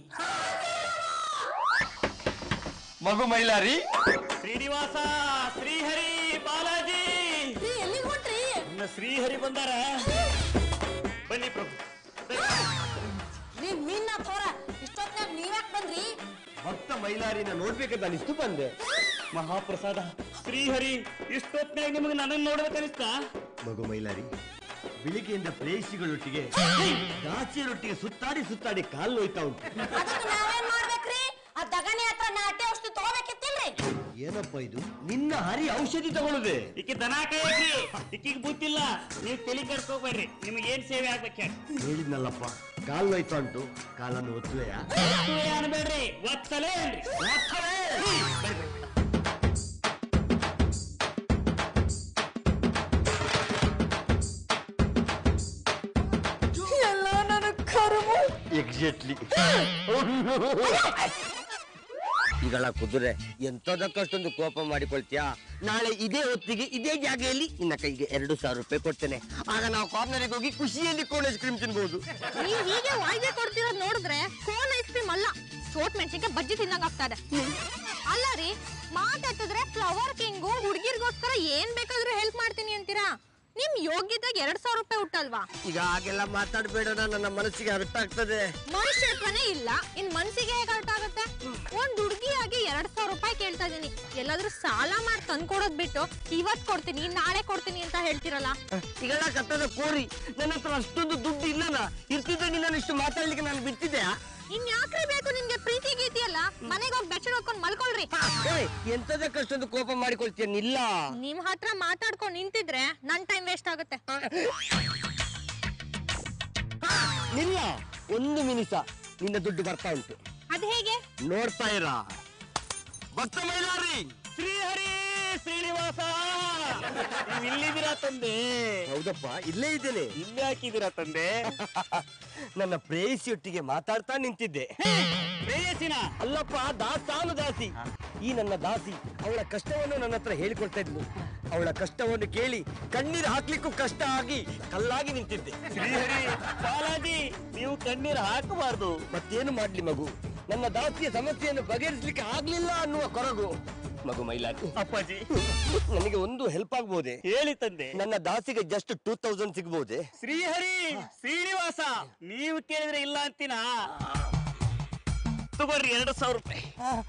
ಮಗು ಮೈಲಾರಿ ಶ್ರೀನಿವಾಸ ಶ್ರೀಹರಿ ಬಾಲಾಜಿ ರೀ ಎಲ್ಲಿಗೆ ಹೊಂಟ್ರಿ ನನ್ನ ಶ್ರೀಹರಿ ಬಂದಾರ ಬನ್ನಿ ಪ್ರಭು ರೀ ಮೀನ್ನ ತೋರ ಇಷ್ಟೊತ್ನಾಗ ನೀವ್ಯಾಕ್ ಬಂದ್ರಿ ಭಕ್ತ ಮೈಲಾರಿನ ನೋಡ್ಬೇಕಂತ ಅನಿಸ್ತು ಬಂದೆ ಮಹಾಪ್ರಸಾದ ಶ್ರೀಹರಿ ಇಷ್ಟೊತ್ತಿನಾಗ ನಿಮಗೆ ನನ್ನನ್ನು ನೋಡ್ಬೇಕನಿಸ್ತಾ ಮಗು ಮೈಲಾರಿ ಬೆಳಿಗ್ಗೆಯಿಂದ ಪ್ರೇಯಸಿಗಳೊಟ್ಟಿಗೆ ದಾಸಿಯರೊಟ್ಟಿಗೆ ಸುತ್ತಾಡಿ ಸುತ್ತಾಡಿ ಕಾಲು ನೋಯ್ತಾ ಉಂಟು ಅದಕ್ಕೆ ನಾವೇನ್ ಮಾಡ್ಬೇಕ್ರಿ ಆ ದಗನಿ ಹತ್ರ ನಾಟ್ಯ ಔಷಧಿ ತಗೋಬೇಕಿತ್ತಿಲ್ರಿ ಏನಪ್ಪ ಇದು ನಿನ್ನ ಹರಿ ಔಷಧಿ ತಗೊಳ್ಳುದೆ ಈಕಿ ದನ ಕಾಯಕಿ ಈಕಿಗೆ ಬುದ್ಧಿಲ್ಲ ನೀವು ತಲೆ ಕೆಡ್ಸ್ಕೋಬೇಡ್ರಿ ನಿಮ್ಗೆ ಏನ್ ಸೇವೆ ಆಗ್ಬೇಕು ಹೇಳಿ ಹೇಳಿದ್ನಲ್ಲಪ್ಪ ಕಾಲು ನೋಯ್ತಾ ಉಂಟು ಕಾಲನ್ನು ಒತ್ತುವೆಯಾ ಒತ್ತುವೆ ಅನ್ಬೇಡ್ರಿ ಒತ್ತಲೇ ಅನ್ರಿ ಎಲ್ಲ ನನಗ್ ಕರ್ಮ ಎಕ್ಸಾಕ್ಟ್ಲಿ ಈಗಳ ಕುದುರೆ ಎಂತದಕ್ಕಷ್ಟೊಂದು ಕೋಪ ಮಾಡಿಕೊಳ್ತೀಯಾ ನಾಳೆ ಇದೇ ಹೊತ್ತಿಗೆ ಇದೇ ಜಾಗೆಯಲ್ಲಿ ನಿನ್ನ ಕೈಗೆ ಎರಡು ಸಾವಿರ ರೂಪಾಯಿ ಕೊಡ್ತೇನೆ ಆಗ ನಾವು ಕಾರ್ನರಿಗೆ ಹೋಗಿ ಖುಷಿಯಲ್ಲಿ ಕೋನ್ ಐಸ್ ಕ್ರೀಮ್ ತಿನ್ಬಹುದು ನೀವ್ ಹೀಗೆ ವಾಯ್ದೆ ಕೊಡ್ತಿರೋದ್ ನೋಡಿದ್ರೆ ಕೋನ್ ಐಸ್ ಕ್ರೀಮ್ ಅಲ್ಲ ಸೋಟ್ ಮೆಣಸಿನ್ಕಾಯಿ ಬಜ್ಜಿ ತಿನ್ನಂಗ್ ಆಗ್ತದೆ ಅಲ್ಲ ರೀ ಮಾತಾಡಿದ್ರೆ ಫ್ಲವರ್ ಕಿಂಗು ಹುಡ್ಗಿರ್ಗೋಸ್ಕರ ಏನ್ ಬೇಕಾದ್ರೂ ಹೆಲ್ಪ್ ಮಾಡ್ತೀನಿ ಅಂತೀರಾ ನಿಮ್ ಯೋಗ್ಯದಾಗ ಎರಡ್ ಸಾವಿರ ರೂಪಾಯಿ ಹುಟ್ಟಲ್ವಾ ಈಗ ಹಾಗೆಲ್ಲ ಮಾತಾಡ್ಬೇಡ ನನ್ನ ಮನಸ್ಸಿಗೆ ಅರ್ಥ ಆಗ್ತದೆ ಮನುಷ್ಯತ್ವನೇ ಇಲ್ಲ ಇನ್ ಮನ್ಸಿಗೆ ಹೇಗೆ ಅರ್ಥ ಆಗುತ್ತೆ ಒಂದ್ ಹುಡುಗಿಯಾಗಿ ಎರಡ್ ಸಾವಿರ ರೂಪಾಯಿ ಕೇಳ್ತಾ ಇದೀನಿ ಎಲ್ಲಾದ್ರೂ ಸಾಲ ಮಾಡಿ ತಂದ್ಕೊಡೋದ್ ಬಿಟ್ಟು ಇವತ್ ಕೊಡ್ತೀನಿ ನಾಳೆ ಕೊಡ್ತೀನಿ ಅಂತ ಹೇಳ್ತಿರಲ್ಲ ಈಗೆಲ್ಲ ಕಟ್ಟದ ಕೋರಿ ನನ್ನ ಹತ್ರ ಅಷ್ಟೊಂದು ದುಡ್ಡು ಇಲ್ಲನ ಇರ್ತಿದ್ರೆ ನಿನ್ನ ಇಷ್ಟು ಮಾತಾಡ್ಲಿಕ್ಕೆ ನಾನು ಬಿಡ್ತಿದ್ದೆ ಇನ್ ಯಾಕ್ರಿ ಬೇಕು ನಿಮ್ಗೆ ಪ್ರೀತಿ ಗೀತಿ ಅಲ್ಲ ಮನೆಗೆ ಹೋಗಿ ಬೆಚ್ಚ ಹೊತ್ಕೊಂಡ್ ಮಲ್ಕೊಳ್ರಿ ಎಂತದಕ್ಕಷ್ಟೊಂದು ಕೋಪ ಮಾಡಿಕೊಳ್ತೀಯ ನಿಲ್ಲ ನಿಮ್ ಹತ್ರ ಮಾತಾಡ್ಕೊಂಡ್ ನಿಂತಿದ್ರೆ ನನ್ ಟೈಮ್ ವೇಸ್ಟ್ ಆಗುತ್ತೆ ನಿಲ್ಲ ಒಂದು ನಿಮಿಷ ನಿನ್ನ ದುಡ್ಡು ಬರ್ತಾ ಉಂಟು ಅದ್ ಹೇಗೆ ನೋಡ್ತಾ ಇರ ಭಕ್ತ ಮೈಲಾರಿ ಶ್ರೀಹರಿ ಶ್ರೀನಿವಾಸ ನೀವು ಇಲ್ಲಿದ್ದೀರಾ ತಂದೆ ಹೌದಪ್ಪ ಇಲ್ಲೇ ಇದ್ದೇನೆ ಇಲ್ಲಿ ಹಾಕಿದ್ದೀರಾ ತಂದೆ ನನ್ನ ಪ್ರೇಯಸಿಯೊಟ್ಟಿಗೆ ಮಾತಾಡ್ತಾ ನಿಂತಿದ್ದೆ ಪ್ರೇಯಸಿನ ಅಲ್ಲಪ್ಪ ದಾಸಾನು ದಾಸಿ ಈ ನನ್ನ ದಾಸಿ ಅವಳ ಕಷ್ಟವನ್ನು ನನ್ನ ಹತ್ರ ಹೇಳಿಕೊಳ್ತಾ ಇದ್ಲು ಅವಳ ಕಷ್ಟವನ್ನು ಕೇಳಿ ಕಣ್ಣೀರು ಹಾಕ್ಲಿಕ್ಕೂ ಕಷ್ಟ ಆಗಿ ಕಲ್ಲಾಗಿ ನಿಂತಿದ್ದೆ ಶ್ರೀಹರಿ ಬಾಲಾಜಿ ನೀವು ಕಣ್ಣೀರು ಹಾಕಬಾರ್ದು ಮತ್ತೇನು ಮಾಡ್ಲಿ ಮಗು ನನ್ನ ದಾಸಿಯ ಸಮಸ್ಯೆಯನ್ನು ಬಗೆಹರಿಸಲಿಕ್ಕೆ ಆಗ್ಲಿಲ್ಲ ಅನ್ನುವ ಕೊರಗು ಮಗು ಮೈಲಾರಿ ಅಪ್ಪಾಜಿ ನನಗೆ ಒಂದು ಹೆಲ್ಪ್ ಆಗ್ಬೋದೆ ಹೇಳಿ ತಂದೆ ನನ್ನ ದಾಸಿಗೆ ಜಸ್ಟ್ ಟೂ ತೌಸಂಡ್ ಸಿಗ್ಬೋದೆ ಶ್ರೀಹರಿ ಶ್ರೀನಿವಾಸ ನೀವು ಕೇಳಿದ್ರೆ ಇಲ್ಲ ಅಂತೀನಾ ತಗೋರಿ ಎರಡು ಸಾವಿರ ರೂಪಾಯಿ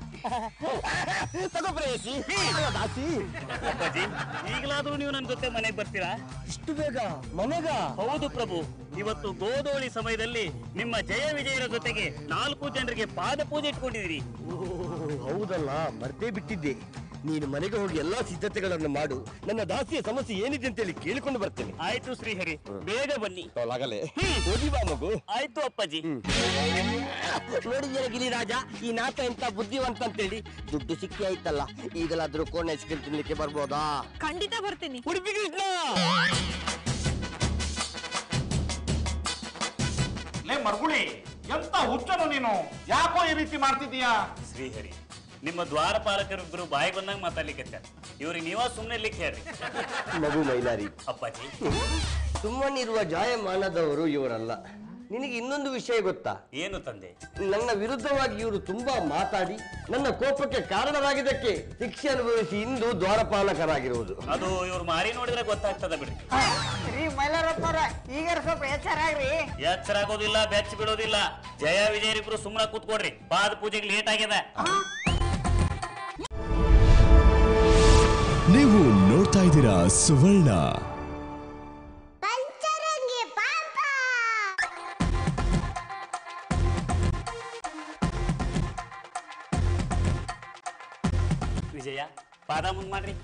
ತಗೋ ಪ್ರೇಯಸಿ ದಾಸಿ ಅಪ್ಪಾಜಿ ಈಗಲಾದ್ರೂ ನೀವು ನನ್ನ ಜೊತೆ ಮನೆಗೆ ಬರ್ತೀರಾ ಇಷ್ಟು ಬೇಗ ಮನೆಗ ಹೌದು ಪ್ರಭು ಇವತ್ತು ಗೋಧೋಳಿ ಸಮಯದಲ್ಲಿ ನಿಮ್ಮ ಜಯ ವಿಜಯರ ಜೊತೆಗೆ ನಾಲ್ಕು ಜನರಿಗೆ ಪಾದ ಪೂಜೆ ಇಟ್ಕೊಂಡಿದ್ದೀರಿ ಓಹ್, ಹೌದಲ್ಲ ಮರ್ತೇ ಬಿಟ್ಟಿದ್ದೆ ನೀನು ಮನೆಗೆ ಹೋಗಿ ಎಲ್ಲಾ ಸಿದ್ಧತೆಗಳನ್ನು ಮಾಡು ನನ್ನ ದಾಸಿಯ ಸಮಸ್ಯೆ ಏನಿದೆ ಅಂತ ಹೇಳಿ ಕೇಳಿಕೊಂಡು ಬರ್ತೇನೆ ಆಯ್ತು ಶ್ರೀಹರಿ ಬೇಗ ಬನ್ನಿ ಆಗಲೇ ಹೋಗಿ ಬಾ ಮಗು ಆಯ್ತು ಅಪ್ಪಾಜಿ ನೋಡಿದ್ಯಾ ಗಿರಿರಾಜ ಈ ನಾಟ ಎಂತ ಬುದ್ಧಿವಂತ ಅಂತೇಳಿ ದುಡ್ಡು ಸಿಕ್ಕಿ ಆಯ್ತಲ್ಲ ಈಗಲಾದ್ರೂ ಕೋನ್ ಐಸ್ ಕ್ರೀಮ್ ತಿನ್ಲಿಕ್ಕೆ ಬರ್ಬೋದಾ ಖಂಡಿತ ಬರ್ತೀನಿ ಉಡುಪಿ ಕೃಷ್ಣ ಲೇ ಮರ್ಗುಳಿ ಎಂತ ಹುಚ್ಚನು ನೀನು ಯಾಕೋ ಈ ರೀತಿ ಮಾಡ್ತಿದೀಯಾ ಶ್ರೀಹರಿ ನಿಮ್ಮ ದ್ವಾರಪಾಲಕರಿಬ್ರು ಬಾಯಿ ಬಂದಂಗ ಮಾತಾಡ್ಲಿಕ್ಕೆ ಇವ್ರಿಗೆ ನೀವ ಸುಮ್ಮನೆ ಇರ್ಲಿಕ್ಕೆ ಹೇಳ್ರಿ ಮಗು ಮೈಲಾರಿ ಅಪ್ಪಾಜಿ ಸುಮ್ಮನಿರುವ ಜಾಯಮಾನದವರು ಇವರಲ್ಲ ನಿನಗೆ ಇನ್ನೊಂದು ವಿಷಯ ಗೊತ್ತಾ ಏನು ತಂದೆ ನನ್ನ ವಿರುದ್ಧವಾಗಿ ಇವರು ತುಂಬಾ ಮಾತಾಡಿ ನನ್ನ ಕೋಪಕ್ಕೆ ಕಾರಣರಾಗಿದ್ದಕ್ಕೆ ಶಿಕ್ಷೆ ಅನುಭವಿಸಿ ಇಂದು ದ್ವಾರಪಾಲಕರಾಗಿರುವುದು ಅದು ಇವ್ರು ಮಾರಿ ನೋಡಿದ್ರೆ ಗೊತ್ತಾಗ್ತದ ಬಿಡ್ರಿ ರೀ ಮೈಲಾರಪ್ಪವ್ರ ಈಗ ಸ್ವಲ್ಪ ಎಚ್ಚರ ಆಗ್ರಿ ಎಚ್ಚರ ಆಗೋದಿಲ್ಲ ಬೆಚ್ಚ ಬಿಡೋದಿಲ್ಲ ಜಯ ವಿಜಯರಿಬ್ರು ಸುಮ್ಮನೆ ಕೂತ್ಕೊಡ್ರಿ ಪಾದ ಪೂಜೆಗೆ ಲೇಟ್ ಆಗ್ಯದ ನೀವು ನೋಡ್ತಾ ಇದ್ದೀರಾ ಸುವರ್ಣ ವಿಜಯ ಪಾದ ಮುಂದ್ ಮಾಡ್ರಿ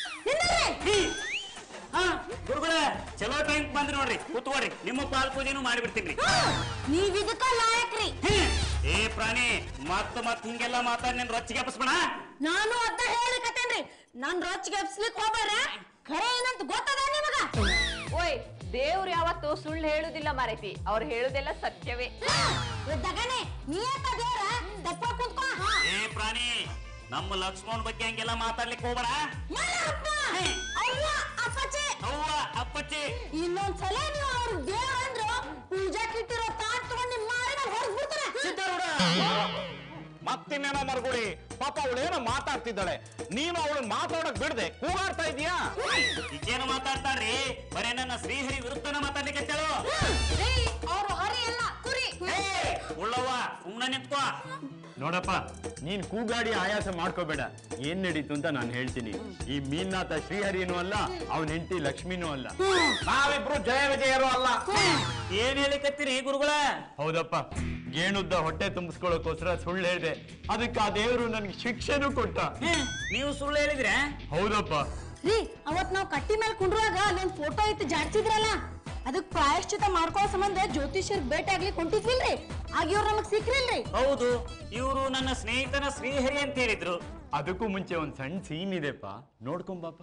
ಹಾ ಗುರುಗಳ ಚಲೋ ಟೈಮ್ ಬಂದ್ರಿ ನೋಡ್ರಿ ಕೂತ್ಕೊಡ್ರಿ ನಿಮ್ಮ ಪಾದ ಪೂಜೆನೂ ಮಾಡಿಬಿಡ್ತೀನಿ ನೀವ್ ಇದಕ್ಕ ಲಾಯಕ್ರಿ ಏ ಪ್ರಾಣಿ ಮತ್ತ ಮತ್ ಹಿಂಗೆಲ್ಲ ಮಾತಾಡಿ ನಿನ್ ರೊಚ್ಚಿಗೆ ಹಬ್ಬಸ್ಬೇಡ ನಾನು ಅದ ಹೇಳಿಕತ್ತೇನ್ರಿ ನಾನ್ ರೊಚ್ಚಿಗೆ ಎಬ್ಸ್ಲಿಕ್ ಹೋಗ್ಬೇಡ ಖರೆ ಏನಂತ ಗೊತ್ತದ ನಿಮಗ ಓಯ್ ದೇವ್ರು ಯಾವತ್ತು ಸುಳ್ಳು ಹೇಳುದಿಲ್ಲ ಮಾರೈತಿ ಅವ್ರು ಹೇಳುದೆಲ್ಲ ಸತ್ಯವೇ ದಗನೆ ನೀ ಅಂತ ದೇವ್ರ ದಪ್ಪ ಕುಂತ್ಕೊ ಏ ಪ್ರಾಣಿ ನಮ್ಮ ಲಕ್ಷ್ಮಣ್ ಬಗ್ಗೆ ಹಂಗೆಲ್ಲ ಮಾತಾಡ್ಲಿಕ್ಕೆ ಹೋಗ್ಬೇಡ ಮಲ್ಲಪ್ಪ ಅವ್ವ ಅಪ್ಪಚ್ಚಿ ಅವ್ವ ಅಪ್ಪಚ್ಚಿ ಇನ್ನೊಂದ್ಸಲ ನೀವು ಅವ್ರ ದೇವ್ರ ಅಂದ್ರು ಪೂಜಾ ಕಿಟ್ಟಿರೋ ತಾಟ್ ತಗೊಂಡು ನಿಮ್ಮ ಮಾರಿನ ಹೊರಗ್ ಬಿಡ್ತಾರೆ ಮತ್ತಿನ್ನೇನೋ ಮರ್ಗುಳಿ ಪಾಪ ಅವಳೇನೋ ಮಾತಾಡ್ತಿದ್ದಾಳೆ ನೀನು ಅವಳನ್ನ ಮಾತಾಡಕ್ ಬಿಡದೆ ಕೂಗಾಡ್ತಾ ಇದೀಯಾ ಈಗೇನು ಮಾತಾಡ್ತಾರ್ರಿ ಬರೇ ನನ್ನ ಶ್ರೀಹರಿ ವಿರುದ್ಧನ ಮಾತಾಡ್ಲಿಕ್ಕೆ ಹೇಳು ಅವ್ರು ಹರಿ ಎಲ್ಲ ಕುರಿ ಉಳ್ಳವ್ವ ಸುಮ್ಮನೆ ನಿಂತ್ಕೋ ನೋಡಪ್ಪ ನೀನ್ ಕೂಗಾಡಿ ಆಯಾಸ ಮಾಡ್ಕೋಬೇಡ ಏನ್ ನಡೀತು ಅಂತ ನಾನು ಹೇಳ್ತೀನಿ ಈ ಮೀನ್ನಾಥ ಶ್ರೀಹರಿನೂ ಅಲ್ಲ ಅವನ ಹೆಂಡತಿ ಲಕ್ಷ್ಮಿನೂ ಅಲ್ಲ ನಾವಿಬ್ರು ಜಯ ವಿಜಯರು ಅಲ್ಲ ಏನ್ ಹೇಳಿಕತ್ತೀರಿ ಗುರುಗಳ ಹೌದಪ್ಪ ಗೇಣುದ್ದ ಹೊಟ್ಟೆ ತುಂಬಿಸ್ಕೊಳ್ಳೋಕೋಸ್ಕರ ಸುಳ್ಳು ಹೇಳಿದೆ ಅದಕ್ಕೆ ಆ ದೇವರು ನನ್ಗೆ ಶಿಕ್ಷೆನೂ ಕೊಟ್ಟ ನೀವು ಸುಳ್ಳು ಹೇಳಿದ್ರೆ ಹೌದಪ್ಪ ರೀ ಅವತ್ ನಾವ್ ಕಟ್ಟಿ ಮೇಲೆ ಕುಂಡ್ರುವಾಗ ಅಲ್ಲೊಂದ್ ಫೋಟೋ ಇತ್ತು ಜಾಡ್ಸಿದ್ರಲ್ಲ ಅದಕ್ ಪ್ರಾಯಶ್ಚಿತ ಮಾಡ್ಕೋ ಸಂಬಂಧ ಜ್ಯೋತಿಷ್ಯರ್ ಭೇಟಿ ಆಗ್ಲಿಕ್ಕೆ ಹೊಂಟಿದ್ವಿಲ್ರಿ ಆಗ ಇವ್ರು ನಮಗ್ ಸಿಕ್ರಿಲ್ರಿ ಹೌದು ಇವರು ನನ್ನ ಸ್ನೇಹಿತನ ಶ್ರೀಹರಿ ಅಂತ ಹೇಳಿದ್ರು ಅದಕ್ಕೂ ಮುಂಚೆ ಒಂದ್ ಸಣ್ಣ ಸೀನ್ ಇದೆಪ್ಪ ನೋಡ್ಕೊಂಬಾಪ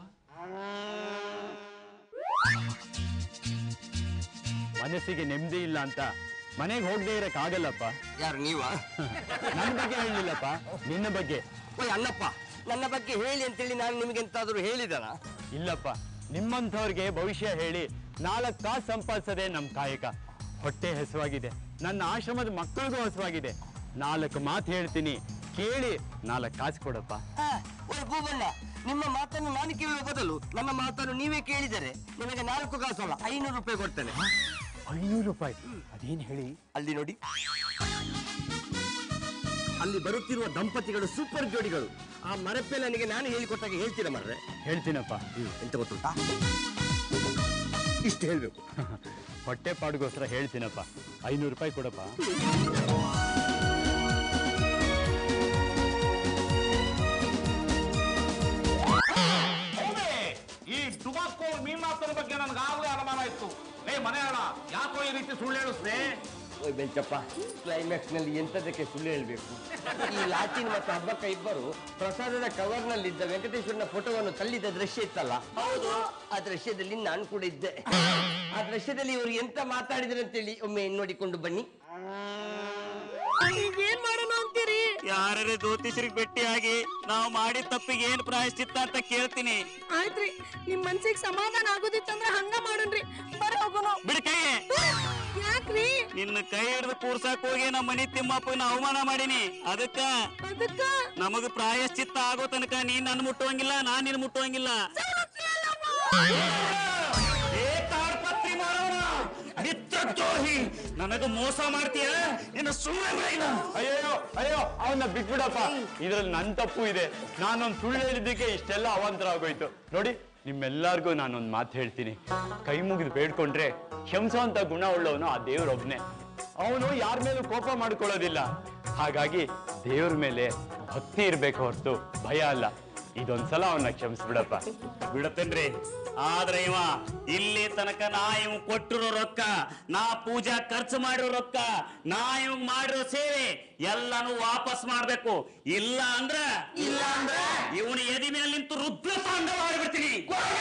ಮನಸ್ಸಿಗೆ ನೆಮ್ಮದಿ ಇಲ್ಲ ಅಂತ ಮನೆಗೆ ಹೋಗದೆ ಇರಕ್ ಆಗಲ್ಲಪ್ಪ ಯಾರು ನೀವಾ ನನ್ನ ಬಗ್ಗೆ ಹೇಳಲಿಲ್ಲಪ್ಪ ನಿನ್ನ ಬಗ್ಗೆ ಓಯ್ ಅಣ್ಣಪ್ಪ ನನ್ನ ಬಗ್ಗೆ ಹೇಳಿ ಅಂತೇಳಿ ನಾನು ನಿಮಗೆ ಎಂತಾದ್ರೂ ಹೇಳಿದನ ಇಲ್ಲಪ್ಪ ನಿಮ್ಮಂಥವ್ರಿಗೆ ಭವಿಷ್ಯ ಹೇಳಿ ನಾಲ್ಕು ಕಾಸು ಸಂಪಾದಿಸೋದೇ ನಮ್ಮ ಕಾಯಕ ಹೊಟ್ಟೆ ಹಸುವಾಗಿದೆ ನನ್ನ ಆಶ್ರಮದ ಮಕ್ಕಳಿಗೂ ಹಸುವಾಗಿದೆ ನಾಲ್ಕು ಮಾತು ಹೇಳ್ತೀನಿ ಕೇಳಿ ನಾಲ್ಕು ಕಾಸು ಕೊಡಪ್ಪ ಓಯ್ ಭೂಬಣ್ಣ ನಿಮ್ಮ ಮಾತನ್ನು ನಾನು ಕೇಳುವ ಬದಲು ನನ್ನ ಮಾತನ್ನು ನೀವೇ ಕೇಳಿದರೆ ನಿಮಗೆ ನಾಲ್ಕು ಕಾಸು ಅಲ್ಲ ಐನೂರು ರೂಪಾಯಿ ಕೊಡ್ತೇನೆ ಐನೂರು ರೂಪಾಯಿ ಅದೇನು ಹೇಳಿ ಅಲ್ಲಿ ನೋಡಿ ಅಲ್ಲಿ ಬರುತ್ತಿರುವ ದಂಪತಿಗಳು ಸೂಪರ್ ಜೋಡಿಗಳು ಆ ಮರಪ್ಪೆ ನನಗೆ ನಾನು ಹೇಳಿಕೊಟ್ಟಾಗ ಹೇಳ್ತೀರ ಮರ್ರೆ ಹೇಳ್ತೀನಪ್ಪ ಎಂತ ಗೊತ್ತುಂಟಾ ಇಷ್ಟು ಹೇಳ್ಬೇಕು ಹೊಟ್ಟೆ ಪಾಡಿಗೋಸ್ಕರ ಹೇಳ್ತೀನಪ್ಪ ಐನೂರು ರೂಪಾಯಿ ಕೊಡಪ್ಪ ಹೌದೇ ಈ ಡುಬಾಕೋ ಮೀನಾಥನ ಬಗ್ಗೆ ನನಗಾಗಲೇ ಅನುಮಾನ ಇತ್ತು ಲೇ ಮನೆ ಅಣ್ಣ ಯಾಕೋ ಈ ರೀತಿ ಸುಳ್ಳು ಹೇಳಿಸ್ದೆ ಓಯ್ ಬೆಂಚಪ್ಪ ಕ್ಲೈಮ್ಯಾಕ್ಸ್ ನಲ್ಲಿ ಎಂತದಕ್ಕೆ ಸುಳ್ಳು ಹೇಳ್ಬೇಕು ಈ ಲಾಟಿನ್ ಮತ್ತು ಹಬ್ಬಕ್ಕ ಇಬ್ಬರು ಪ್ರಸಾದದ ಕವರ್ ನಲ್ಲಿದ್ದ ವೆಂಕಟೇಶ್ವರನ ಫೋಟೋವನ್ನು ತಳ್ಳಿದ ದೃಶ್ಯ ಇತ್ತಲ್ಲ ಹೌದು ಆ ದೃಶ್ಯದಲ್ಲಿ ನಾನು ಕೂಡ ಇದ್ದೆ ಆ ದೃಶ್ಯದಲ್ಲಿ ಇವರು ಎಂತ ಮಾತಾಡಿದ್ರು ಅಂತೇಳಿ ಒಮ್ಮೆ ನೋಡಿಕೊಂಡು ಬನ್ನಿ ಏನ್ ಮಾಡೋಣ ಅಂತೀರಿ ಯಾರೇ ಜ್ಯೋತಿಷರಿಗೆ ಭೇಟಿಯಾಗಿ ನಾವು ಮಾಡಿದ ತಪ್ಪಿಗೆ ಏನ್ ಪ್ರಾಯಶ್ಚಿತ್ತ ಅಂತ ಕೇಳ್ತೀನಿ ಆಯ್ತ್ರಿ ನಿಮ್ ಮನ್ಸಿಗೆ ಸಮಾಧಾನ ಆಗೋದಿತ್ತಂದ್ರ ಹಂಗ ಮಾಡೋಣ್ರಿ ಬರ್ರಿ ಹೋಗೋಣ ಬಿಡ ಕೈ ಯಾಕ್ರಿ ನಿನ್ನ ಕೈ ಹಿಡಿದು ಕೂರ್ಸಾಕ್ ಹೋಗಿ ನಮ್ಮ ಮನಿ ತಿಮ್ಮಪ್ಪನ ಅವಮಾನ ಮಾಡೀನಿ ಅದಕ್ಕ ಅದಕ್ಕ ನಮಗ ಪ್ರಾಯಶ್ಚಿತ್ತ ಆಗೋ ತನಕ ನೀನ್ ನನ್ನ ಮುಟ್ಟುವಂಗಿಲ್ಲ ನಾನ್ ನಿನ್ ಮುಟ್ಟುವಂಗಿಲ್ಲ ಏ ತಾಡ್ಪತ್ರಿ ಮಾಡೋಣ ಮಿತ್ರದ್ರೋಹಿ ನನಗ ಮೋಸ ಮಾಡ್ತೀಯ ನಿನ್ನ ಸುಮ್ಮನೆ ಅಯ್ಯೋ ಅಯ್ಯೋ ಅವನ್ನ ಬಿಟ್ಬಿಡಪ್ಪ ಇದ್ರಲ್ಲಿ ನನ್ ತಪ್ಪು ಇದೆ ನಾನೊಂದ್ ಸುಳ್ಳು ಹೇಳಿದ್ದಕ್ಕೆ ಇಷ್ಟೆಲ್ಲ ಅವಾಂತರ ಆಗೋಯ್ತು ನೋಡಿ ನಿಮ್ಮೆಲ್ಲರಿಗೂ ನಾನೊಂದ್ ಮಾತು ಹೇಳ್ತೀನಿ ಕೈ ಮುಗಿದು ಬೇಡ್ಕೊಂಡ್ರೆ ಕ್ಷಮಿಸುವಂತ ಗುಣ ಉಳ್ಳವನು ಆ ದೇವ್ರೊಬ್ನೇ ಅವನು ಯಾರ ಮೇಲೂ ಕೋಪ ಮಾಡ್ಕೊಳ್ಳೋದಿಲ್ಲ ಹಾಗಾಗಿ ದೇವ್ರ ಮೇಲೆ ಭಕ್ತಿ ಇರ್ಬೇಕು ಹೊರತು ಭಯ ಅಲ್ಲ ಇದೊಂದ್ಸಲ ಅವನ್ನ ಕ್ಷಮಿಸ್ಬಿಡಪ್ಪ ಬಿಡತ್ತೇನ್ರಿ ಆದ್ರೆ ಇವ ಇಲ್ಲಿ ತನಕ ನಾ ಇವ್ ಕೊಟ್ಟಿರೋ ರೊಕ್ಕ ನಾ ಪೂಜಾ ಖರ್ಚು ಮಾಡಿರೋ ರೊಕ್ಕ ನಾ ಇವ್ ಮಾಡಿರೋ ಸೇವೆ ಎಲ್ಲಾನು ವಾಪಸ್ ಮಾಡ್ಬೇಕು ಇಲ್ಲ ಅಂದ್ರ ಇಲ್ಲ ಅಂದ್ರ ಇವನು ಎದಿ ಮೇಲೆ ನಿಂತು ರುದ್ರ ತಾಂಡವ ಮಾಡ್ಬಿಡ್ತೀನಿ